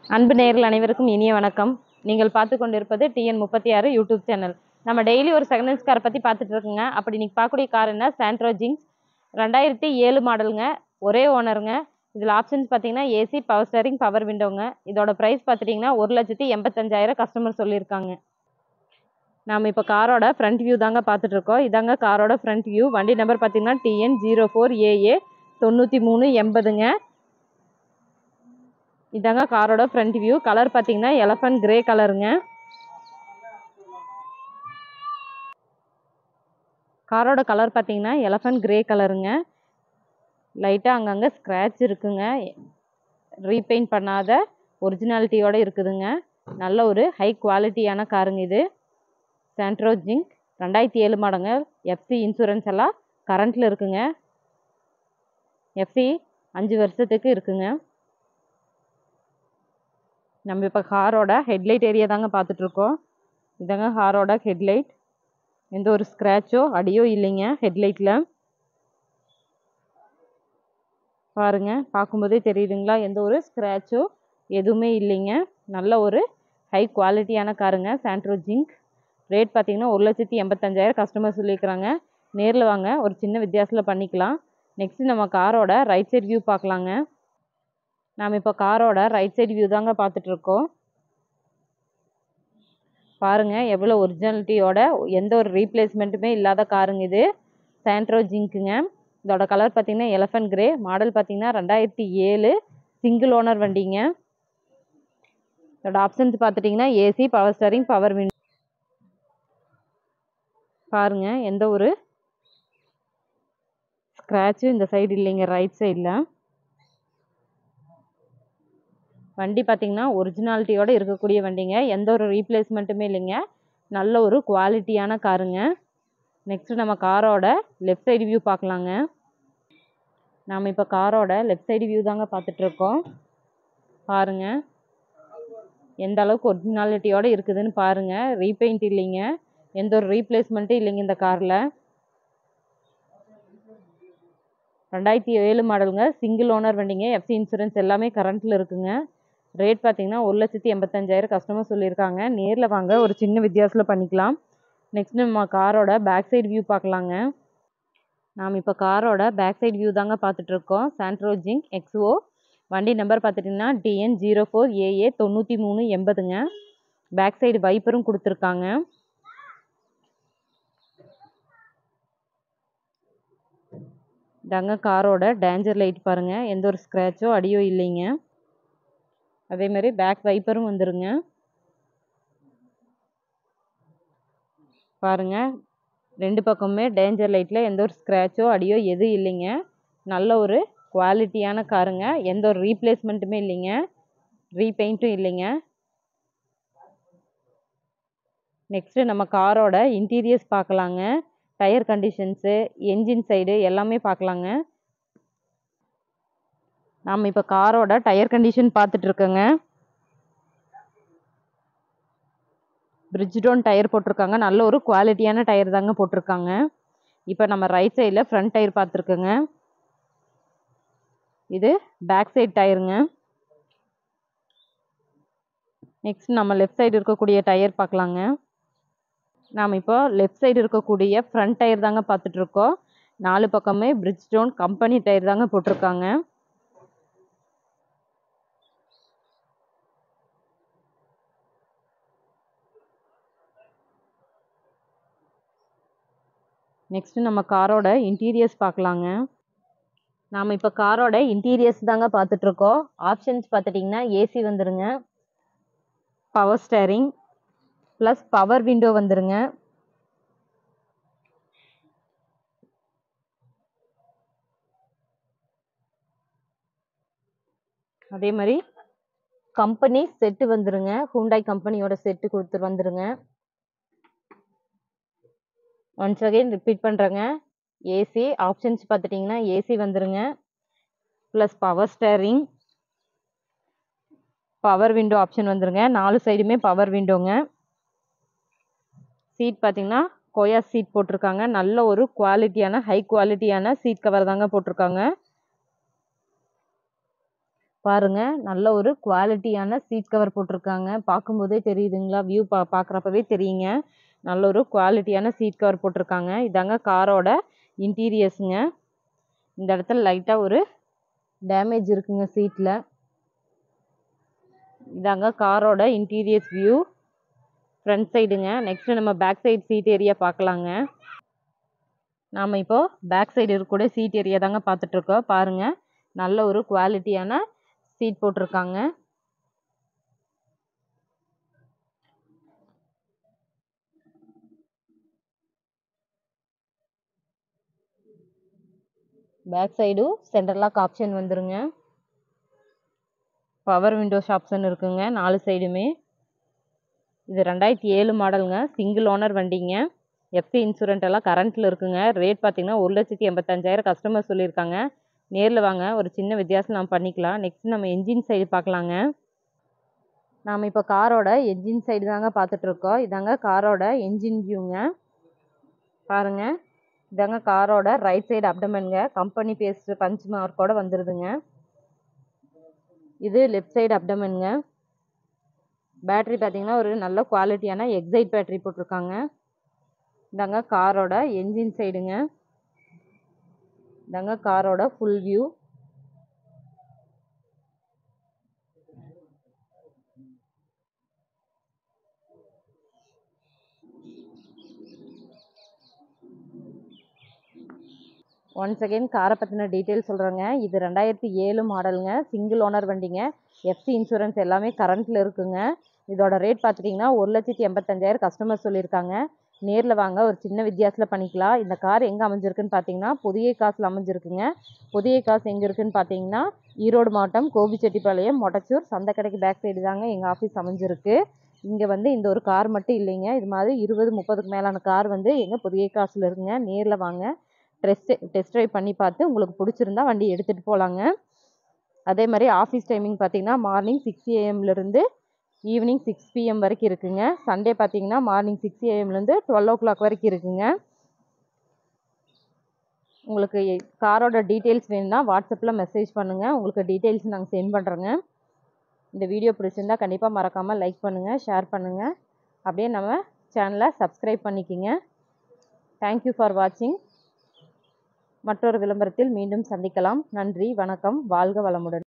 அன்பு நேயர்கள் அனைவருக்கும் இனிய வணக்கம் நீங்கள் பார்த்து கொண்டிருப்பது டிஎன் முப்பத்தி ஆறு யூடியூப் சேனல் நம்ம டெய்லி ஒரு செகண்ட் ஹேண்ட்ஸ் காரை பற்றி பார்த்துட்டு இருக்கோங்க அப்படி இன்னைக்கு பார்க்கக்கூடிய கார் என்ன சாண்ட்ரோ ஜிங்ஸ் ரெண்டாயிரத்தி ஏழு மாடலுங்க ஒரே ஓனருங்க இதில் ஆப்ஷன்ஸ் பார்த்தீங்கன்னா ஏசி பவர் ஸ்டேரிங் பவர் விண்டோங்க இதோட ப்ரைஸ் பார்த்துட்டிங்கன்னா ஒரு லட்சத்தி எண்பத்தஞ்சாயிரம் கஸ்டமர் சொல்லியிருக்காங்க நாம் இப்போ காரோட ஃப்ரண்ட் வியூ தாங்க பார்த்துட்டு இருக்கோம் இதாங்க காரோட ஃப்ரண்ட் வியூ வண்டி நம்பர் பார்த்தீங்கன்னா டிஎன் ஜீரோ ஃபோர் ஏஏ தொண்ணூற்றி மூணு எண்பதுங்க இதாங்க காரோட ஃப்ரண்ட் வியூ கலர் பார்த்தீங்கன்னா எலஃபண்ட் கிரே கலருங்க காரோட கலர் பார்த்தீங்கன்னா எலஃபண்ட் கிரே கலருங்க லைட்டாக அங்கங்கே ஸ்க்ராட்ச் இருக்குங்க ரீபெயிண்ட் பண்ணாத ஒரிஜினாலிட்டியோட இருக்குதுங்க நல்ல ஒரு ஹை குவாலிட்டியான காருங்க இது சாண்ட்ரோ ஜிங்க் ரெண்டாயிரத்தி ஏழு மாடங்க எஃப்சி இன்சூரன்ஸ் எல்லாம் கரண்ட்டில் இருக்குங்க எஃப்சி அஞ்சு வருஷத்துக்கு இருக்குங்க நம்ம இப்போ காரோட ஹெட்லைட் ஏரியா தாங்க பார்த்துட்ருக்கோம் இதாங்க காரோட ஹெட்லைட் எந்த ஒரு ஸ்க்ராச்சோ அடியோ இல்லைங்க ஹெட்லைட்டில் பாருங்க பார்க்கும்போதே தெரியுதுங்களா எந்த ஒரு ஸ்க்ராச்சோ எதுவுமே இல்லைங்க நல்ல ஒரு ஹை குவாலிட்டியான காருங்க சாண்ட்ரோ ஜிங்க் ரேட் பார்த்தீங்கன்னா ஒரு லட்சத்தி எண்பத்தஞ்சாயிரம் கஸ்டமர் சொல்லியிருக்கிறாங்க நேரில் வாங்க ஒரு சின்ன வித்தியாசத்தில் பண்ணிக்கலாம் நெக்ஸ்ட் நம்ம காரோட ரைட் சைடு வியூ பார்க்கலாங்க நாம் இப்போ காரோட ரைட் சைடு வியூ தாங்க பார்த்துட்ருக்கோம் பாருங்க எவ்வளோ ஒரிஜினாலிட்டியோட எந்த ஒரு ரீப்ளேஸ்மெண்ட்டுமே இல்லாத காருங்க இது சாண்ட்ரோ ஜிங்க்குங்க இதோட கலர் பார்த்தீங்கன்னா எலஃபண்ட் கிரே மாடல் பார்த்தீங்கன்னா ரெண்டாயிரத்தி ஏழு சிங்கிள் ஓனர் வண்டிங்க இதோட ஆப்ஷன்ஸ் பார்த்துட்டிங்கன்னா AC power steering power window பாருங்க எந்த ஒரு ஸ்க்ராட்சும் இந்த சைடு இல்லைங்க ரைட் சைடில் வண்டி பார்த்தீங்கன்னா ஒரிஜினாலிட்டியோட இருக்கக்கூடிய வண்டிங்க எந்த ஒரு ரீப்ளேஸ்மெண்ட்டுமே இல்லைங்க நல்ல ஒரு குவாலிட்டியான காருங்க நெக்ஸ்ட் நம்ம காரோட லெஃப்ட் சைடு வியூ பார்க்கலாங்க நாம் இப்போ காரோட லெஃப்ட் சைடு வியூ தாங்க பார்த்துட்ருக்கோம் பாருங்க எந்த அளவுக்கு ஒரிஜினாலிட்டியோட இருக்குதுன்னு பாருங்க ரீபெயிண்ட் இல்லைங்க எந்த ஒரு ரீப்ளேஸ்மெண்ட்டும் இல்லைங்க இந்த காரில் ரெண்டாயிரத்தி ஏழு மாடலுங்க சிங்கிள் ஓனர் வண்டிங்க எஃப்சி இன்சூரன்ஸ் எல்லாமே கரண்ட்டில் இருக்குங்க ரேட் பார்த்தீங்கன்னா ஒரு லட்சத்தி எண்பத்தஞ்சாயிரம் கஸ்டமர் சொல்லியிருக்காங்க நேரில் வாங்க ஒரு சின்ன வித்தியாசத்தில் பண்ணிக்கலாம் நெக்ஸ்ட் நம்ம காரோட பேக் சைடு வியூ பார்க்கலாங்க நாம் இப்போ காரோட பேக் சைடு வியூ தாங்க பார்த்துட்ருக்கோம் சாண்ட்ரோ ஜிங்க் எக்ஸ்ஓ வண்டி நம்பர் பார்த்துட்டிங்கன்னா டிஎன் ஜீரோ ஃபோர் ஏஏ தொண்ணூற்றி மூணு எண்பதுங்க பேக் சைடு வைப்பரும் கொடுத்துருக்காங்க இதாங்க காரோட டேஞ்சர் லைட் பாருங்கள் எந்த ஒரு ஸ்க்ராச்சோ அடியோ இல்லைங்க அதே மாதிரி பேக் வைப்பரும் வந்துருங்க பாருங்க ரெண்டு பக்கமுமே டேஞ்சர் லைட்டில் எந்த ஒரு ஸ்க்ராச்சோ அடியோ எதுவும் இல்லைங்க நல்ல ஒரு குவாலிட்டியான காருங்க எந்த ஒரு ரீப்ளேஸ்மெண்ட்டுமே இல்லைங்க ரீபெயிண்ட்டும் இல்லைங்க நெக்ஸ்ட்டு நம்ம காரோட இன்டீரியர்ஸ் பார்க்கலாங்க டயர் கண்டிஷன்ஸு என்ஜின் சைடு எல்லாமே பார்க்கலாங்க நாம் இப்போ காரோட டயர் கண்டிஷன் பார்த்துட்ருக்கோங்க பிரிட்ஜ்டோன் டயர் போட்டிருக்காங்க நல்ல ஒரு குவாலிட்டியான டயர் தாங்க போட்டிருக்காங்க இப்போ நம்ம ரைட் சைடில் ஃப்ரண்ட் டயர் பார்த்துருக்கோங்க இது பேக் சைடு டயருங்க நெக்ஸ்ட் நம்ம லெஃப்ட் சைடு இருக்கக்கூடிய டயர் பார்க்கலாங்க நாம் இப்போ லெஃப்ட் சைடு இருக்கக்கூடிய ஃப்ரண்ட் டயர் தாங்க பார்த்துட்ருக்கோம் நாலு பக்கமே பிரிட்ஜ் ஸ்டோன் கம்பெனி டயர் தாங்க போட்டிருக்காங்க நெக்ஸ்ட் நம்ம காரோட இன்டீரியர்ஸ் பார்க்கலாங்க நாம் இப்போ காரோட இன்டீரியர்ஸ் தாங்க பார்த்துட்ருக்கோம் ஆப்ஷன்ஸ் பார்த்துட்டிங்கன்னா ஏசி வந்துருங்க power steering plus power window வந்துருங்க அதே மாதிரி கம்பெனி செட்டு வந்துருங்க ஹூண்டாய் கம்பெனியோட செட்டு கொடுத்து வந்துருங்க ஒன்ஸ் அகைன் ரிப்பீட் பண்ணுறேங்க ஏசி ஆப்ஷன்ஸ் பார்த்துட்டிங்கன்னா ஏசி வந்துருங்க plus power steering power window option வந்துருங்க நாலு சைடுமே பவர் விண்டோங்க சீட் பார்த்தீங்கன்னா கொயா சீட் போட்டிருக்காங்க நல்ல ஒரு குவாலிட்டியான ஹை குவாலிட்டியான சீட் கவர் தாங்க போட்டிருக்காங்க பாருங்க நல்ல ஒரு குவாலிட்டியான சீட் கவர் போட்டிருக்காங்க பார்க்கும்போதே தெரியுதுங்களா வியூ பா பார்க்குறப்பவே தெரியுங்க நல்ல ஒரு குவாலிட்டியான சீட் கவர் போட்டிருக்காங்க இதாங்க காரோட இன்டீரியர்ஸுங்க இந்த இடத்துல லைட்டாக ஒரு டேமேஜ் இருக்குங்க சீட்டில் இதாங்க காரோட இன்டீரியர்ஸ் வியூ ஃப்ரண்ட் சைடுங்க நெக்ஸ்ட்டு நம்ம பேக் சைடு சீட் ஏரியா பார்க்கலாங்க நாம் இப்போ பேக் சைடு இருக்கக்கூடிய சீட் ஏரியா தாங்க பார்த்துட்ருக்கோம் பாருங்கள் நல்ல ஒரு குவாலிட்டியான சீட் போட்டிருக்காங்க back side centre lock option வந்துருங்க பவர் விண்டோஸ் ஆப்ஷன் இருக்குங்க நாலு சைடுமே இது ரெண்டாயிரத்தி ஏழு மாடலுங்க சிங்கிள் ஓனர் வண்டிங்க எஃப்சி இன்சூரன்ட் எல்லாம் கரண்ட்டில் இருக்குங்க ரேட் பார்த்தீங்கன்னா ஒரு லட்சத்தி எண்பத்தஞ்சாயிரம் கஸ்டமர் சொல்லியிருக்காங்க நேரில் வாங்க ஒரு சின்ன வித்தியாசம் நம்ம பண்ணிக்கலாம் நெக்ஸ்ட் நம்ம என்ஜின் சைடு பார்க்கலாங்க நாம் இப்போ காரோட என்ஜின் சைடு தாங்க பார்த்துட்ருக்கோம் இதாங்க காரோட என்ஜின் வியூங்க பாருங்கள் இதாங்க காரோட ரைட் சைடு அப்டமனுங்க கம்பெனி பேஸ்ட் பஞ்ச் மார்க்கோட வந்துடுதுங்க இது லெஃப்ட் சைடு அப்டமனுங்க பேட்ரி பார்த்தீங்கன்னா ஒரு நல்ல குவாலிட்டியான எக்ஸைட் பேட்ரி போட்டிருக்காங்க இதாங்க காரோட என்ஜின் சைடுங்க இதாங்க காரோட ஃபுல் வியூ ஒன்ஸ் அகெயின் காரை பற்றின டீட்டெயில் சொல்கிறேங்க இது ரெண்டாயிரத்தி ஏழு மாடலுங்க சிங்கிள் ஓனர் வண்டிங்க எஃப்சி இன்சூரன்ஸ் எல்லாமே கரண்ட்டில் இருக்குங்க இதோட ரேட் பார்த்துட்டிங்கன்னா ஒரு லட்சத்தி எண்பத்தஞ்சாயிரம் கஸ்டமர் சொல்லியிருக்காங்க நேரில் வாங்க ஒரு சின்ன வித்தியாசத்தில் பண்ணிக்கலாம் இந்த கார் எங்கே அமைஞ்சிருக்குன்னு பார்த்தீங்கன்னா புதிய காசில் அமைஞ்சிருக்குங்க புதிய காசு எங்கே இருக்குன்னு பார்த்தீங்கன்னா ஈரோடு மாவட்டம் கோபிச்செட்டிப்பாளையம் மொடச்சூர் சந்தைக்கடைக்கு பேக் சைடு தாங்க எங்கள் ஆஃபீஸ் அமைஞ்சிருக்கு இங்கே வந்து இந்த ஒரு கார் மட்டும் இல்லைங்க இது மாதிரி இருபது முப்பதுக்கு மேலான கார் வந்து எங்கள் புதிய காசில் இருக்குங்க நேரில் வாங்க டெஸ்ட் டெஸ்ட் ட்ரைவ் பண்ணி பார்த்து உங்களுக்கு பிடிச்சிருந்தா வண்டி எடுத்துகிட்டு போகலாங்க அதே மாதிரி ஆஃபீஸ் டைமிங் பார்த்தீங்கன்னா மார்னிங் சிக்ஸ் ஏஎம்லேருந்து ஈவினிங் சிக்ஸ் பிஎம் வரைக்கும் இருக்குங்க சண்டே பார்த்தீங்கன்னா மார்னிங் சிக்ஸ் ஏஎம்லேருந்து டுவெல் ஓ கிளாக் வரைக்கும் இருக்குங்க உங்களுக்கு காரோட டீட்டெயில்ஸ் வேணும்னா வாட்ஸ்அப்பில் மெசேஜ் பண்ணுங்கள் உங்களுக்கு டீட்டெயில்ஸ் நாங்கள் சென்ட் பண்ணுறோங்க இந்த வீடியோ பிடிச்சிருந்தா கண்டிப்பாக மறக்காமல் லைக் பண்ணுங்கள் ஷேர் பண்ணுங்கள் அப்படியே நம்ம சேனலை சப்ஸ்கிரைப் பண்ணிக்கிங்க தேங்க்யூ ஃபார் வாட்சிங் மற்றொரு விளம்பரத்தில் மீண்டும் சந்திக்கலாம் நன்றி வணக்கம் வாழ்க வளமுடன்